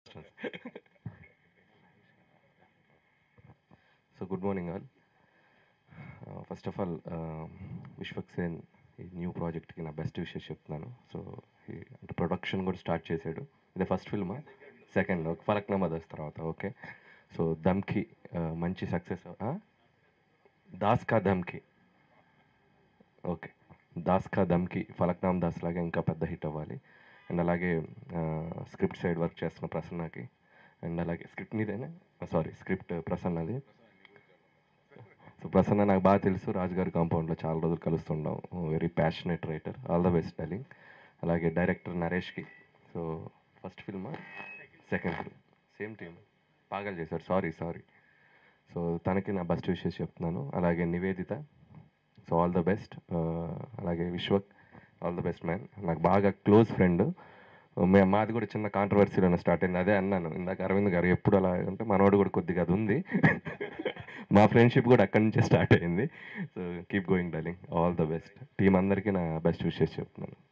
వస్తుంది so good morning all first of all Vishwak Sen ఈ new ప్రాజెక్ట్కి నా బెస్ట్ విషెస్ చెప్తున్నాను సో అంటే ప్రొడక్షన్ కూడా స్టార్ట్ చేశాడు ఇదే ఫస్ట్ ఫిల్మా సెకండ్ ఒక ఫలక్నామా దస్ తర్వాత ఓకే సో దమ్కి uh, మంచి సక్సెస్ దాస్ కా దమ్కి ఓకే దాస్ కా దమ్కి ఫలక్నామ్ దాస్ లాగా ఇంకా పెద్ద హిట్ అవ్వాలి అండ్ అలాగే స్క్రిప్ట్ సైడ్ వర్క్ చేస్తున్న ప్రసన్నకి అండ్ అలాగే స్క్రిప్ట్ మీదేనా సారీ స్క్రిప్ట్ ప్రసన్నది సో ప్రసన్న నాకు బాగా తెలుసు రాజుగారి కాంపౌండ్లో చాలా రోజులు కలుస్తుంటాం very passionate writer all the best darling అలాగే డైరెక్టర్ నరేష్కి సో ఫస్ట్ ఫిల్మా second film same team Paagal చేశారు సారీ సారీ సో తనకి నా బెస్ట్ విషెస్ చెప్తున్నాను అలాగే Nivetha so all the best అలాగే Vishwak all the best man నాకు బాగా క్లోజ్ ఫ్రెండ్ మే మాది కూడా చిన్న కాంట్రవర్సీలోనే స్టార్ట్ అయింది అదే అన్నాను ఇందాక అరవింద్ గారు ఎప్పుడు అలా అంటే మనోడు కూడా కొద్దిగా అది ఉంది మా ఫ్రెండ్షిప్ కూడా అక్కడి నుంచే స్టార్ట్ అయింది so keep going darling all the best team అందరికీ నా బెస్ట్ విషెస్ చెప్తున్నాను